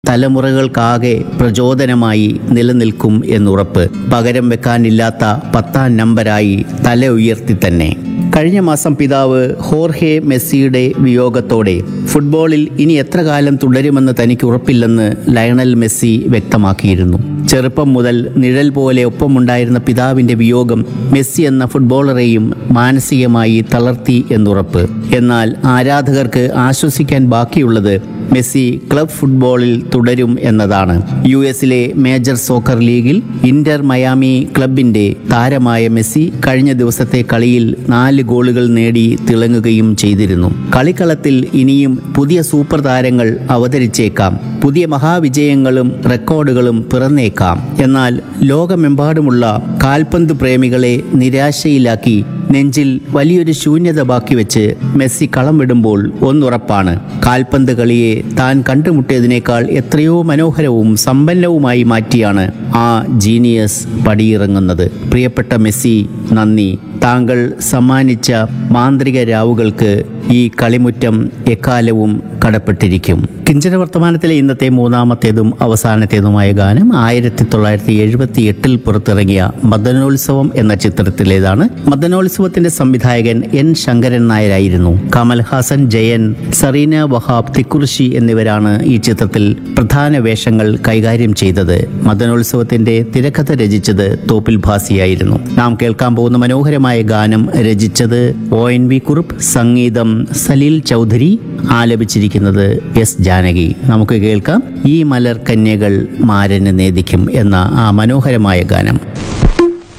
തലമുറകൾക്കാകെ പ്രചോദനമായി നിലനിൽക്കും എന്നുറപ്പ് പകരം വെക്കാനില്ലാത്ത പത്താം നമ്പരായി തല ഉയർത്തി തന്നെ കഴിഞ്ഞ മാസം പിതാവ് ഹോർഹെ മെസ്സിയുടെ വിയോഗത്തോടെ ഫുട്ബോളിൽ ഇനി എത്ര കാലം തുടരുമെന്ന് തനിക്ക് ഉറപ്പില്ലെന്ന് ലയണൽ മെസ്സി വ്യക്തമാക്കിയിരുന്നു ചെറുപ്പം മുതൽ നിഴൽ പോലെ ഒപ്പമുണ്ടായിരുന്ന പിതാവിന്റെ വിയോഗം മെസ്സി എന്ന ഫുട്ബോളറെയും മാനസികമായി തളർത്തി എന്നുറപ്പ് എന്നാൽ ആരാധകർക്ക് ആശ്വസിക്കാൻ ബാക്കിയുള്ളത് മെസ്സി ക്ലബ് ഫുട്ബോളിൽ തുടരും എന്നതാണ് യു എസിലെ മേജർ സോക്കർ ലീഗിൽ ഇന്റർ മയാമി ക്ലബിന്റെ താരമായ മെസ്സി കഴിഞ്ഞ ദിവസത്തെ കളിയിൽ നാല് ഗോളുകൾ നേടി തിളങ്ങുകയും ചെയ്തിരുന്നു കളിക്കളത്തിൽ ഇനിയും പുതിയ സൂപ്പർ താരങ്ങൾ അവതരിച്ചേക്കാം പുതിയ മഹാവിജയങ്ങളും റെക്കോർഡുകളും പിറന്നേക്കാം എന്നാൽ ലോകമെമ്പാടുമുള്ള കാൽപന്ത് പ്രേമികളെ നിരാശയിലാക്കി നെഞ്ചിൽ വലിയൊരു ശൂന്യത ബാക്കി വെച്ച് മെസ്സി കളം വിടുമ്പോൾ ഒന്നുറപ്പാണ് കാൽപന്ത് കളിയെ താൻ കണ്ടുമുട്ടിയതിനേക്കാൾ എത്രയോ മനോഹരവും സമ്പന്നവുമായി മാറ്റിയാണ് ആ ജീനിയസ് പടിയിറങ്ങുന്നത് പ്രിയപ്പെട്ട മെസ്സി നന്ദി താങ്കൾ സമ്മാനിച്ച മാന്ത്രിക രാവുകൾക്ക് ഈ കളിമുറ്റം എക്കാലവും കടപ്പെട്ടിരിക്കും കിഞ്ചന വർത്തമാനത്തിലെ ഇന്നത്തെ മൂന്നാമത്തേതും അവസാനത്തേതുമായ ഗാനം ആയിരത്തി തൊള്ളായിരത്തി എഴുപത്തി എട്ടിൽ പുറത്തിറങ്ങിയ മദനോത്സവം എന്ന ചിത്രത്തിലേതാണ് മദനോത്സവത്തിന്റെ സംവിധായകൻ എൻ ശങ്കരൻ നായരായിരുന്നു കമൽഹാസൻ ജയൻ സറീന വഹാബ് തിക്കുറിശി എന്നിവരാണ് ഈ ചിത്രത്തിൽ പ്രധാന വേഷങ്ങൾ കൈകാര്യം ചെയ്തത് മദനോത്സവത്തിന്റെ തിരക്കഥ രചിച്ചത് തോപ്പിൽ ഭാസിയായിരുന്നു നാം കേൾക്കാൻ പോകുന്ന മനോഹരമായ ഗാനം രചിച്ചത് ഒ എൻ വി കുറുപ്പ് സംഗീതം സലീൽ ചൗധരി ആലപിച്ചിരിക്കുന്നത് എസ് ജാനകി നമുക്ക് കേൾക്കാം ഈ മലർ കന്യകൾ മാരന് നേദിക്കും എന്ന ആ മനോഹരമായ ഗാനം